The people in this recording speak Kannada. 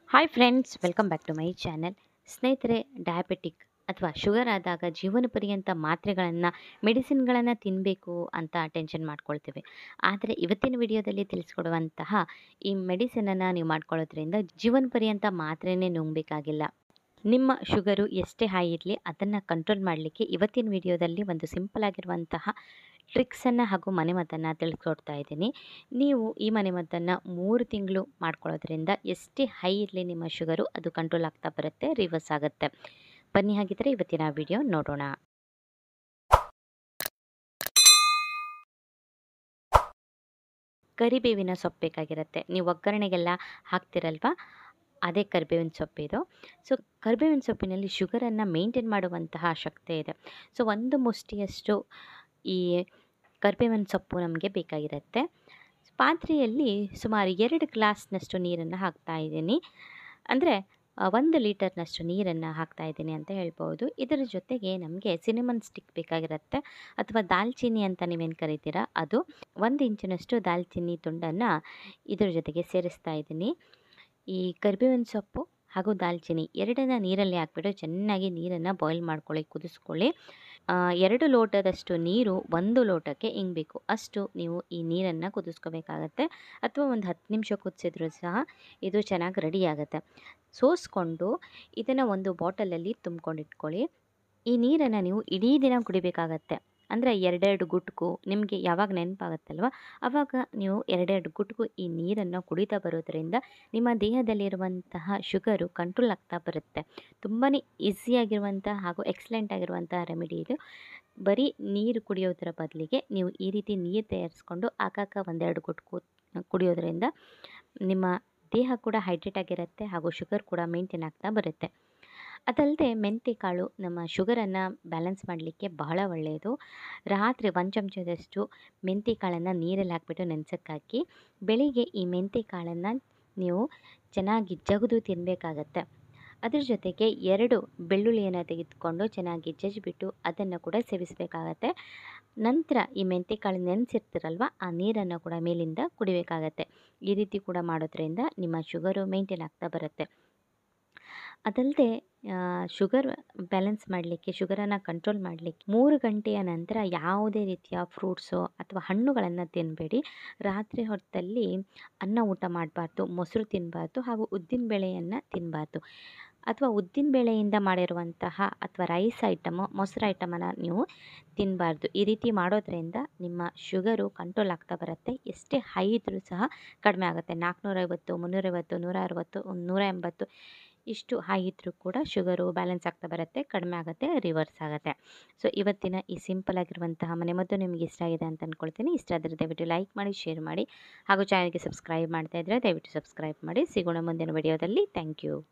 hi friends welcome back to my channel ಸ್ನೇಹಿತರೆ ಡಯಾಬಿಟಿಕ್ ಅಥವಾ ಶುಗರ್ ಆದಾಗ ಜೀವನ ಪರ್ಯಂತ ಮಾತ್ರೆಗಳನ್ನು ಮೆಡಿಸಿನ್ಗಳನ್ನು ತಿನ್ನಬೇಕು ಅಂತ ಟೆನ್ಷನ್ ಮಾಡ್ಕೊಳ್ತೇವೆ ಆದರೆ ಇವತ್ತಿನ ವಿಡಿಯೋದಲ್ಲಿ ತಿಳಿಸ್ಕೊಡುವಂತಹ ಈ ಮೆಡಿಸಿನನ್ನು ನೀವು ಮಾಡ್ಕೊಳ್ಳೋದ್ರಿಂದ ಜೀವನ ಪರ್ಯಂತ ಮಾತ್ರೆನೇ ನುಂಗಬೇಕಾಗಿಲ್ಲ ನಿಮ್ಮ ಶುಗರು ಎಷ್ಟೇ ಹೈ ಇರಲಿ ಅದನ್ನು ಕಂಟ್ರೋಲ್ ಮಾಡಲಿಕ್ಕೆ ಇವತ್ತಿನ ವಿಡಿಯೋದಲ್ಲಿ ಒಂದು ಸಿಂಪಲ್ ಆಗಿರುವಂತಹ ಟ್ರಿಕ್ಸನ್ನು ಹಾಗೂ ಮನೆಮದ್ದನ್ನು ತಿಳಿಸ್ಕೊಡ್ತಾ ಇದ್ದೀನಿ ನೀವು ಈ ಮನೆಮದ್ದನ್ನು ಮೂರು ತಿಂಗಳು ಮಾಡ್ಕೊಳ್ಳೋದ್ರಿಂದ ಎಷ್ಟೇ ಹೈ ಇರಲಿ ನಿಮ್ಮ ಶುಗರು ಅದು ಕಂಟ್ರೋಲ್ ಆಗ್ತಾ ಬರುತ್ತೆ ರಿವರ್ಸ್ ಆಗುತ್ತೆ ಬನ್ನಿ ಹಾಗಿದ್ರೆ ಇವತ್ತಿನ ವಿಡಿಯೋ ನೋಡೋಣ ಕರಿಬೇವಿನ ಸೊಪ್ಪು ಬೇಕಾಗಿರುತ್ತೆ ನೀವು ಒಗ್ಗರಣೆಗೆಲ್ಲ ಹಾಕ್ತಿರಲ್ವ ಅದೇ ಕರಿಬೇವಿನ ಸೊಪ್ಪಿದು ಸೊ ಕರಿಬೇವಿನ ಸೊಪ್ಪಿನಲ್ಲಿ ಶುಗರನ್ನು ಮೇಂಟೈನ್ ಮಾಡುವಂತಹ ಶಕ್ತಿ ಇದೆ ಸೊ ಒಂದು ಮುಷ್ಟಿಯಷ್ಟು ಈ ಕರಿಬೇವಿನ ಸೊಪ್ಪು ನಮಗೆ ಬೇಕಾಗಿರುತ್ತೆ ಪಾತ್ರೆಯಲ್ಲಿ ಸುಮಾರು ಎರಡು ಗ್ಲಾಸ್ನಷ್ಟು ನೀರನ್ನು ಹಾಕ್ತಾ ಇದ್ದೀನಿ ಅಂದರೆ ಒಂದು ಲೀಟರ್ನಷ್ಟು ನೀರನ್ನು ಹಾಕ್ತಾ ಇದ್ದೀನಿ ಅಂತ ಹೇಳ್ಬೋದು ಇದರ ಜೊತೆಗೆ ನಮಗೆ ಸಿನಿಮನ್ ಸ್ಟಿಕ್ ಬೇಕಾಗಿರುತ್ತೆ ಅಥವಾ ದಾಲ್ಚಿನ್ನಿ ಅಂತ ನೀವೇನು ಕರಿತೀರಾ ಅದು ಒಂದು ಇಂಚಿನಷ್ಟು ದಾಲ್ಚಿನ್ನಿ ತುಂಡನ್ನು ಇದರ ಜೊತೆಗೆ ಸೇರಿಸ್ತಾ ಇದ್ದೀನಿ ಈ ಕರಿಬೇವಿನ ಸೊಪ್ಪು ಹಾಗೂ ದಾಲ್ಚಿನ್ನಿ ಎರಡನ್ನ ನೀರಲ್ಲಿ ಹಾಕ್ಬಿಟ್ಟು ಚೆನ್ನಾಗಿ ನೀರನ್ನು ಬಾಯ್ಲ್ ಮಾಡ್ಕೊಳ್ಳಿ ಕುದಿಸ್ಕೊಳ್ಳಿ ಎರಡು ಲೋಟದಷ್ಟು ನೀರು ಒಂದು ಲೋಟಕ್ಕೆ ಇಂಗಬೇಕು ಅಷ್ಟು ನೀವು ಈ ನೀರನ್ನು ಕುದಿಸ್ಕೋಬೇಕಾಗತ್ತೆ ಅಥವಾ ಒಂದು ಹತ್ತು ನಿಮಿಷ ಕುದಿಸಿದ್ರೂ ಸಹ ಇದು ಚೆನ್ನಾಗಿ ರೆಡಿ ಆಗುತ್ತೆ ಸೋಸ್ಕೊಂಡು ಇದನ್ನು ಒಂದು ಬಾಟಲಲ್ಲಿ ತುಂಬ್ಕೊಂಡಿಟ್ಕೊಳ್ಳಿ ಈ ನೀರನ್ನು ನೀವು ಇಡೀ ದಿನ ಕುಡಿಬೇಕಾಗತ್ತೆ ಅಂದರೆ ಎರಡೆರಡು ಗುಟ್ಕು ನಿಮಗೆ ಯಾವಾಗ ನೆನಪಾಗತ್ತಲ್ವ ಆವಾಗ ನೀವು ಎರಡೆರಡು ಗುಟ್ಕು ಈ ನೀರನ್ನು ಕುಡಿತಾ ಬರೋದ್ರಿಂದ ನಿಮ್ಮ ದೇಹದಲ್ಲಿರುವಂತಹ ಶುಗರು ಕಂಟ್ರೋಲ್ ಆಗ್ತಾ ಬರುತ್ತೆ ತುಂಬಾ ಈಸಿಯಾಗಿರುವಂಥ ಹಾಗೂ ಎಕ್ಸಲೆಂಟ್ ಆಗಿರುವಂಥ ರೆಮಿಡಿ ಇದು ಬರೀ ನೀರು ಕುಡಿಯೋದರ ಬದಲಿಗೆ ನೀವು ಈ ರೀತಿ ನೀರು ತಯಾರಿಸ್ಕೊಂಡು ಆಗಾಗ ಒಂದೆರಡು ಗುಟ್ಕು ಕುಡಿಯೋದ್ರಿಂದ ನಿಮ್ಮ ದೇಹ ಕೂಡ ಹೈಡ್ರೇಟ್ ಆಗಿರುತ್ತೆ ಹಾಗೂ ಶುಗರ್ ಕೂಡ ಮೇಂಟೈನ್ ಆಗ್ತಾ ಬರುತ್ತೆ ಅದಲ್ಲದೆ ಮೆಂತೆ ಕಾಳು ನಮ್ಮ ಶುಗರನ್ನು ಬ್ಯಾಲೆನ್ಸ್ ಮಾಡಲಿಕ್ಕೆ ಬಹಳ ಒಳ್ಳೆಯದು ರಾತ್ರಿ ಒಂದು ಚಮಚದಷ್ಟು ಮೆಂತೆ ಕಾಳನ್ನು ನೀರಲ್ಲಿ ಹಾಕ್ಬಿಟ್ಟು ನೆನೆಸೋಕ್ಕಾಕಿ ಬೆಳಿಗ್ಗೆ ಈ ಮೆಂತೆ ಕಾಳನ್ನು ನೀವು ಚೆನ್ನಾಗಿ ಜಗಿದು ತಿನ್ನಬೇಕಾಗತ್ತೆ ಅದ್ರ ಜೊತೆಗೆ ಎರಡು ಬೆಳ್ಳುಳ್ಳಿಯನ್ನು ತೆಗೆದುಕೊಂಡು ಚೆನ್ನಾಗಿ ಜಜ್ಜಿಬಿಟ್ಟು ಅದನ್ನು ಕೂಡ ಸೇವಿಸಬೇಕಾಗತ್ತೆ ನಂತರ ಈ ಮೆಂತೆಕಾಳು ನೆನೆಸಿರ್ತೀರಲ್ವ ಆ ನೀರನ್ನು ಕೂಡ ಮೇಲಿಂದ ಕುಡಿಬೇಕಾಗತ್ತೆ ಈ ರೀತಿ ಕೂಡ ಮಾಡೋದ್ರಿಂದ ನಿಮ್ಮ ಶುಗರು ಮೇಂಟೈನ್ ಆಗ್ತಾ ಬರುತ್ತೆ ಅದಲ್ಲದೆ ಶುಗರ್ ಬ್ಯಾಲೆನ್ಸ್ ಮಾಡಲಿಕ್ಕೆ ಶುಗರನ್ನು ಕಂಟ್ರೋಲ್ ಮಾಡಲಿಕ್ಕೆ ಮೂರು ಗಂಟೆಯ ನಂತರ ಯಾವುದೇ ರೀತಿಯ ಫ್ರೂಟ್ಸು ಅಥವಾ ಹಣ್ಣುಗಳನ್ನು ತಿನ್ನಬೇಡಿ ರಾತ್ರಿ ಹೊತ್ತಲ್ಲಿ ಅನ್ನ ಊಟ ಮಾಡಬಾರ್ದು ಮೊಸರು ತಿನ್ನಬಾರ್ದು ಹಾಗೂ ಉದ್ದಿನ ಬೇಳೆಯನ್ನು ತಿನ್ನಬಾರ್ದು ಅಥವಾ ಉದ್ದಿನ ಬೇಳೆಯಿಂದ ಮಾಡಿರುವಂತಹ ಅಥವಾ ರೈಸ್ ಐಟಮು ಮೊಸರು ಐಟಮನ್ನು ನೀವು ತಿನ್ನಬಾರ್ದು ಈ ರೀತಿ ಮಾಡೋದ್ರಿಂದ ನಿಮ್ಮ ಶುಗರು ಕಂಟ್ರೋಲ್ ಆಗ್ತಾ ಬರುತ್ತೆ ಎಷ್ಟೇ ಹೈ ಇದ್ದರೂ ಸಹ ಕಡಿಮೆ ಆಗುತ್ತೆ ನಾಲ್ಕುನೂರೈವತ್ತು ಮುನ್ನೂರೈವತ್ತು ನೂರ ಅರವತ್ತು ನೂರ ಎಂಬತ್ತು ಇಷ್ಟು ಹೈ ಇದ್ದರೂ ಕೂಡ ಶುಗರು ಬ್ಯಾಲೆನ್ಸ್ ಆಗ್ತಾ ಬರುತ್ತೆ ಕಡಿಮೆ ಆಗುತ್ತೆ ರಿವರ್ಸ್ ಆಗುತ್ತೆ ಸೊ ಇವತ್ತಿನ ಈ ಸಿಂಪಲ್ ಆಗಿರುವಂತಹ ಮನೆಮದ್ದು ನಿಮಗೆ ಇಷ್ಟ ಆಗಿದೆ ಅಂತ ಅಂದ್ಕೊಳ್ತೀನಿ ಇಷ್ಟ ಆದರೆ ದಯವಿಟ್ಟು ಲೈಕ್ ಮಾಡಿ ಶೇರ್ ಮಾಡಿ ಹಾಗೂ ಚಾನಲ್ಗೆ ಸಬ್ಸ್ಕ್ರೈಬ್ ಮಾಡ್ತಾ ಇದ್ದರೆ ದಯವಿಟ್ಟು ಸಬ್ಸ್ಕ್ರೈಬ್ ಮಾಡಿ ಸಿಗೋಣ ಮುಂದಿನ ವಿಡಿಯೋದಲ್ಲಿ ಥ್ಯಾಂಕ್ ಯು